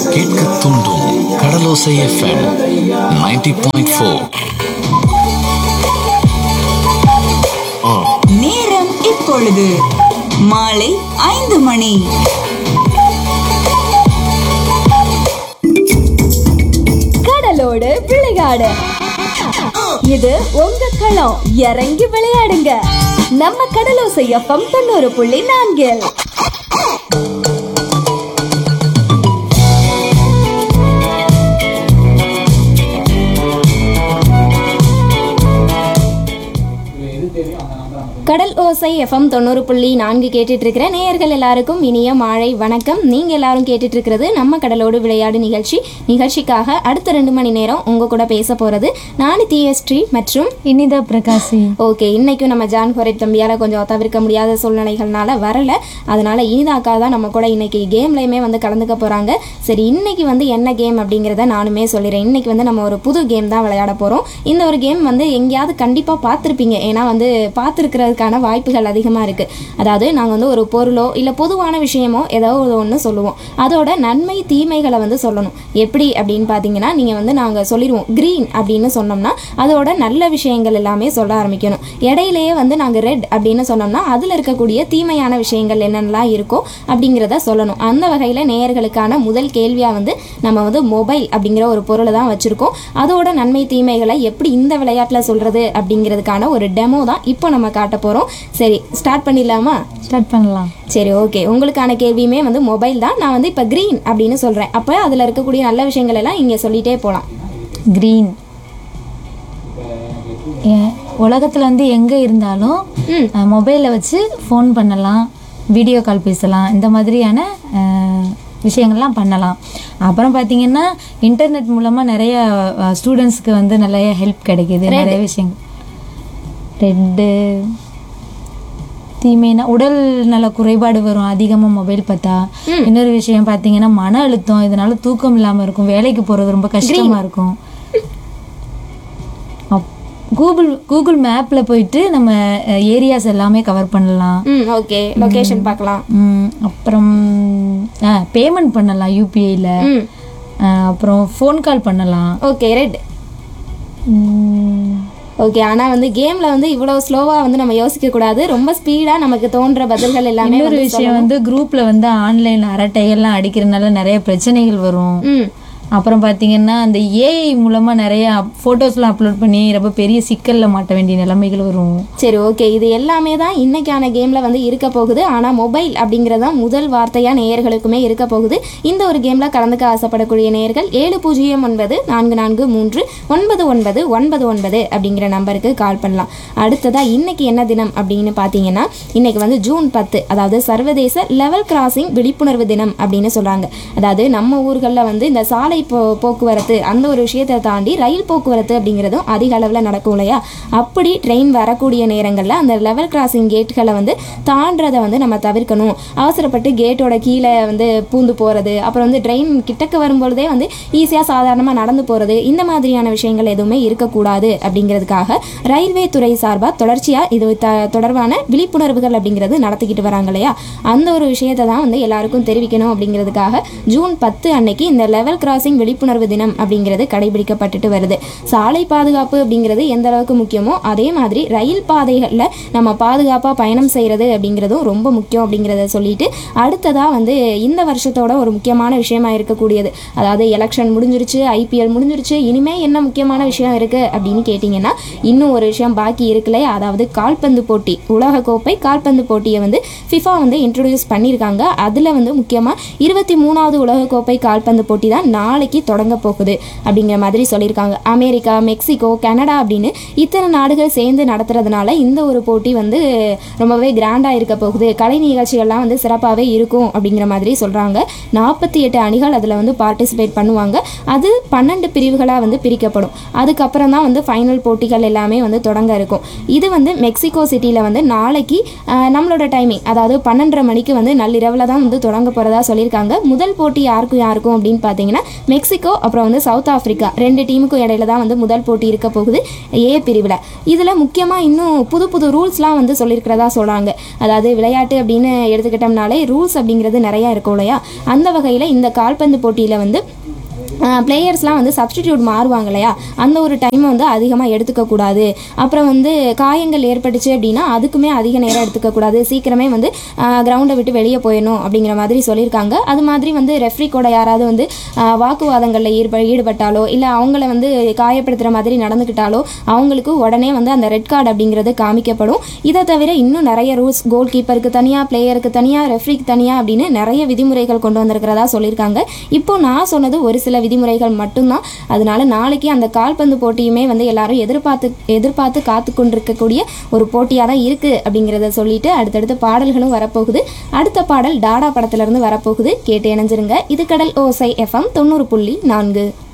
கேட்க தூண்டும் கடலோசை FM 90.4 point four நேரம் இப்பொழுது மாலை ஐந்து மணி கடலோடு விளையாடு இது உங்க களம் இறங்கி விளையாடுங்க நம்ம கடலோசை எஃப்எம் தொண்ணூறு புள்ளி நான்கில் கடல் ஓசை எஃப்எம் தொண்ணூறு புள்ளி நான்கு கேட்டுட்டு இருக்கிற நேயர்கள் எல்லாருக்கும் இனிய மாலை வணக்கம் நீங்க எல்லாரும் கேட்டுட்டு இருக்கிறது நம்ம கடலோடு விளையாடு நிகழ்ச்சி நிகழ்ச்சிக்காக அடுத்த ரெண்டு மணி நேரம் உங்க கூட பேச போறது நான் டிஎஸ்டி மற்றும் இனிதா பிரகாசி ஓகே இன்னைக்கும் நம்ம ஜான் ஹொரேட் தம்பியால கொஞ்சம் தவிர்க்க முடியாத சூழ்நிலைகள்னால வரல அதனால இனிதாக்கா தான் நம்ம கூட இன்னைக்கு கேம்லயுமே வந்து கலந்துக்க போறாங்க சரி இன்னைக்கு வந்து என்ன கேம் அப்படிங்கிறத நானுமே சொல்லிடுறேன் இன்னைக்கு வந்து நம்ம ஒரு புது கேம் தான் விளையாட போறோம் இந்த ஒரு கேம் வந்து எங்கேயாவது கண்டிப்பா பார்த்துருப்பீங்க ஏன்னா வந்து பார்த்துருக்கிறதுக்கான வாய்ப்புகள் அதிகமாக இருக்குது அதாவது நாங்கள் வந்து ஒரு பொருளோ இல்லை பொதுவான விஷயமோ ஏதோ ஒரு ஒன்று சொல்லுவோம் அதோட நன்மை தீமைகளை வந்து சொல்லணும் எப்படி அப்படின்னு பார்த்தீங்கன்னா நீங்கள் வந்து நாங்கள் சொல்லிடுவோம் க்ரீன் அப்படின்னு சொன்னோம்னா அதோட நல்ல விஷயங்கள் எல்லாமே சொல்ல ஆரம்பிக்கணும் இடையிலேயே வந்து நாங்கள் ரெட் அப்படின்னு சொன்னோம்னா அதில் இருக்கக்கூடிய தீமையான விஷயங்கள் என்னென்னலாம் இருக்கோ அப்படிங்கிறத சொல்லணும் அந்த வகையில் நேயர்களுக்கான முதல் கேள்வியாக வந்து நம்ம வந்து மொபைல் அப்படிங்கிற ஒரு பொருளை தான் வச்சுருக்கோம் அதோட நன்மை தீமைகளை எப்படி இந்த விளையாட்டில் சொல்கிறது அப்படிங்கிறதுக்கான ஒரு டெமோ தான் இப்போ நம்ம காட்ட போகிறோம் சரி ஸ்டார்ட் பண்ணிடலாமா ஸ்டார்ட் பண்ணலாம் சரி ஓகே உங்களுக்கான கேள்வியுமே வந்து மொபைல் தான் நான் வந்து இப்போ க்ரீன் அப்படின்னு சொல்கிறேன் அப்போ அதில் இருக்கக்கூடிய நல்ல விஷயங்கள் எல்லாம் இங்கே சொல்லிட்டே போகலாம் க்ரீன் உலகத்தில் வந்து எங்கே இருந்தாலும் மொபைலில் வச்சு ஃபோன் பண்ணலாம் வீடியோ கால் பேசலாம் இந்த மாதிரியான அஹ், விஷயங்கள்லாம் பண்ணலாம் அப்புறம் பார்த்தீங்கன்னா இன்டர்நெட் மூலமாக நிறைய ஸ்டூடெண்ட்ஸ்க்கு வந்து நிறைய ஹெல்ப் கிடைக்குது நிறைய விஷயங்கள் ரெட்டு தீமைனா உடல் நல குறைபாடு வரும் அதிகமாக மொபைல் பார்த்தா இன்னொரு விஷயம் பார்த்தீங்கன்னா மன அழுத்தம் இதனால தூக்கம் இல்லாமல் இருக்கும் வேலைக்கு போகிறது ரொம்ப கஷ்டமாக இருக்கும் அப்- கூகுள் கூகுள் மேப்பில் போயிட்டு நம்ம ஏரியாஸ் எல்லாமே கவர் பண்ணலாம் ம் ஓகே லொகேஷன் பார்க்கலாம் ம், அப்புறம் பேமெண்ட் பண்ணலாம் யூபிஐயில் ம் அப்புறம் ஃபோன் கால் பண்ணலாம் ஓகே ரெட் ம், ஓகே ஆனால் வந்து கேமில் வந்து இவ்வளோ ஸ்லோவாக வந்து நம்ம யோசிக்கக்கூடாது ரொம்ப ஸ்பீடாக நமக்கு தோன்ற பதில்கள் எல்லாமே இன்னொரு வந்து விஷயம் வந்து குரூப்ல வந்து ஆன்லைன்ல அரட்டைகள்லாம் அடிக்கிறதுனால நிறைய பிரச்சனைகள் வரும் ம் அப்புறம் பார்த்தீங்கன்னா அந்த ஏஐ மூலமா நிறைய ஃபோட்டோஸ்லாம் அப்லோட் பண்ணி ரொம்ப பெரிய சிக்கல்ல மாட்ட வேண்டிய நிலைமைகள் வரும் சரி ஓகே இது எல்லாமே தான் இன்னைக்கான கேமில் வந்து இருக்க போகுது ஆனால் மொபைல் அப்படிங்கிறது தான் முதல் வார்த்தையாக நேயர்களுக்குமே இருக்க போகுது இந்த ஒரு கேமில் கலந்துக்க ஆசைப்படக்கூடிய நேயர்கள் ஏழு பூஜ்ஜியம் ஒன்பது நான்கு நான்கு மூன்று ஒன்பது ஒன்பது ஒன்பது ஒன்பது அப்படிங்கிற நம்பருக்கு கால் பண்ணலாம் அடுத்ததாக இன்னைக்கு என்ன தினம் அப்படின்னு பார்த்தீங்கன்னா இன்னைக்கு வந்து ஜூன் பத்து அதாவது சர்வதேச லெவல் கிராசிங் விழிப்புணர்வு தினம் அப்படின்னு சொல்கிறாங்க அதாவது நம்ம ஊர்களில் வந்து இந்த சாலை போ போக்குவரத்து அந்த ஒரு விஷயத்தை தாண்டி ரயில் போக்குவரத்து அப்படிங்கிறதும் அதிக அளவில் நடக்கும் இல்லையா அப்படி ட்ரெயின் வரக்கூடிய நேரங்களில் அந்த லெவல் கிராசிங் கேட்களை வந்து தாண்டறதை வந்து நம்ம தவிர்க்கணும் அவசரப்பட்டு கேட்டோட கீழே வந்து பூந்து போகிறது அப்புறம் வந்து ட்ரெயின் கிட்டக்க வரும்பொழுதே வந்து ஈஸியாக சாதாரணமாக நடந்து போகிறது இந்த மாதிரியான விஷயங்கள் எதுவுமே இருக்கக்கூடாது அப்படிங்கிறதுக்காக ரயில்வே துறை சார்பாக தொடர்ச்சியாக இது த தொடர்பான விழிப்புணர்வுகள் அப்படிங்கிறது நடத்திக்கிட்டு வராங்க இல்லையா அந்த ஒரு விஷயத்தை தான் வந்து எல்லாருக்கும் தெரிவிக்கணும் அப்படிங்கிறதுக்காக ஜூன் பத்து அன்னைக்கு இந்த லெவல் கிராசிங் விழிப்புணர்வு தினம் அப்படிங்கிறது கடைபிடிக்கப்பட்டுட்டு வருது சாலை பாதுகாப்பு அப்படிங்கிறது எந்த அளவுக்கு முக்கியமோ அதே மாதிரி ரயில் பாதைகளில் நம்ம பாதுகாப்பாக பயணம் செய்கிறது அப்படிங்கிறதும் ரொம்ப முக்கியம் அப்படிங்கிறத சொல்லிட்டு அடுத்ததாக வந்து இந்த வருஷத்தோட ஒரு முக்கியமான விஷயமா இருக்கக்கூடியது அதாவது எலெக்ஷன் முடிஞ்சிருச்சு ஐபிஎல் முடிஞ்சிருச்சு இனிமே என்ன முக்கியமான விஷயம் இருக்குது அப்படின்னு கேட்டிங்கன்னா இன்னும் ஒரு விஷயம் பாக்கி இருக்குல்ல அதாவது கால்பந்து போட்டி உலகக்கோப்பை கால்பந்து போட்டியை வந்து ஃபிஃபா வந்து இன்ட்ரடியூஸ் பண்ணியிருக்காங்க அதில் வந்து முக்கியமாக இருபத்தி மூணாவது உலகக்கோப்பை கால்பந்து போட்டி தான் நாளைக்கு தொடங்க போகுது அப்படிங்கிற மாதிரி சொல்லியிருக்காங்க அமெரிக்கா மெக்சிகோ கனடா அப்படின்னு இத்தனை நாடுகள் சேர்ந்து நடத்துறதுனால இந்த ஒரு போட்டி வந்து ரொம்பவே கிராண்டாக இருக்க போகுது கலை நிகழ்ச்சிகள்லாம் வந்து சிறப்பாகவே இருக்கும் அப்படிங்கிற மாதிரி சொல்கிறாங்க நாற்பத்தி எட்டு அணிகள் அதில் வந்து பார்ட்டிசிபேட் பண்ணுவாங்க அது பன்னெண்டு பிரிவுகளாக வந்து பிரிக்கப்படும் அதுக்கப்புறம் தான் வந்து ஃபைனல் போட்டிகள் எல்லாமே வந்து தொடங்க இருக்கும் இது வந்து மெக்சிகோ சிட்டியில் வந்து நாளைக்கு ஆஹ், நம்மளோட டைமிங் அதாவது பன்னெண்டரை மணிக்கு வந்து நள்ளிரவில் தான் வந்து தொடங்க போகிறதா சொல்லியிருக்காங்க முதல் போட்டி யாருக்கும் யாருக்கும் அப்படின்னு பார்த்தீங்கன்னா மெக்சிகோ அப்புறம் வந்து சவுத் ஆப்பிரிக்கா ரெண்டு டீமுக்கும் இடையில தான் வந்து முதல் போட்டி இருக்க போகுது ஏ பிரிவில் இதில் முக்கியமாக இன்னும் புது புது ரூல்ஸ்லாம் வந்து சொல்லியிருக்கிறதா சொல்கிறாங்க அதாவது விளையாட்டு அப்படின்னு எடுத்துக்கிட்டோம்னாலே ரூல்ஸ் அப்படிங்கிறது நிறையா இருக்கும் இல்லையா அந்த வகையில் இந்த கால்பந்து போட்டியில் வந்து பிளேயர்ஸ்லாம் வந்து சப்ஸ்டிடியூட் மாறுவாங்க இல்லையா அந்த ஒரு டைமை வந்து அதிகமாக எடுத்துக்கக்கூடாது அப்புறம் வந்து காயங்கள் ஏற்பட்டுச்சு அப்படின்னா அதுக்குமே அதிக நேரம் எடுத்துக்கக்கூடாது சீக்கிரமே வந்து கிரவுண்டை விட்டு வெளியே போயிடணும் அப்படிங்கிற மாதிரி சொல்லியிருக்காங்க அது மாதிரி வந்து ரெஃப்ரி கூட யாராவது வந்து ஆஹ், வாக்குவாதங்களில் ஈடுப ஈடுபட்டாலோ இல்லை அவங்கள வந்து காயப்படுத்துகிற மாதிரி நடந்துக்கிட்டாலோ அவங்களுக்கு உடனே வந்து அந்த ரெட் கார்டு அப்படிங்கிறது காமிக்கப்படும் இதை தவிர இன்னும் நிறைய ரூல்ஸ் கோல் கீப்பருக்கு தனியாக பிளேயருக்கு தனியாக ரெஃப்ரிக்கு தனியாக அப்படின்னு நிறைய விதிமுறைகள் கொண்டு வந்திருக்கிறதா சொல்லியிருக்காங்க இப்போ நான் சொன்னது ஒரு சில விதிமுறைகள் மட்டும்தான் அதனால நாளைக்கு அந்த கால்பந்து போட்டியுமே வந்து எல்லாரும் எதிர்பார்த்து எதிர்பார்த்து காத்து கொண்டிருக்கக்கூடிய ஒரு போட்டியாக தான் இருக்குது அப்படிங்கிறத சொல்லிட்டு அடுத்தடுத்து பாடல்களும் வரப்போகுது அடுத்த பாடல் டாடா படத்துல இருந்து வரப்போகுது கேட்டு இணைஞ்சிருங்க இது கடல் ஓசை எஃப்எம் தொண்ணூறு புள்ளி நான்கு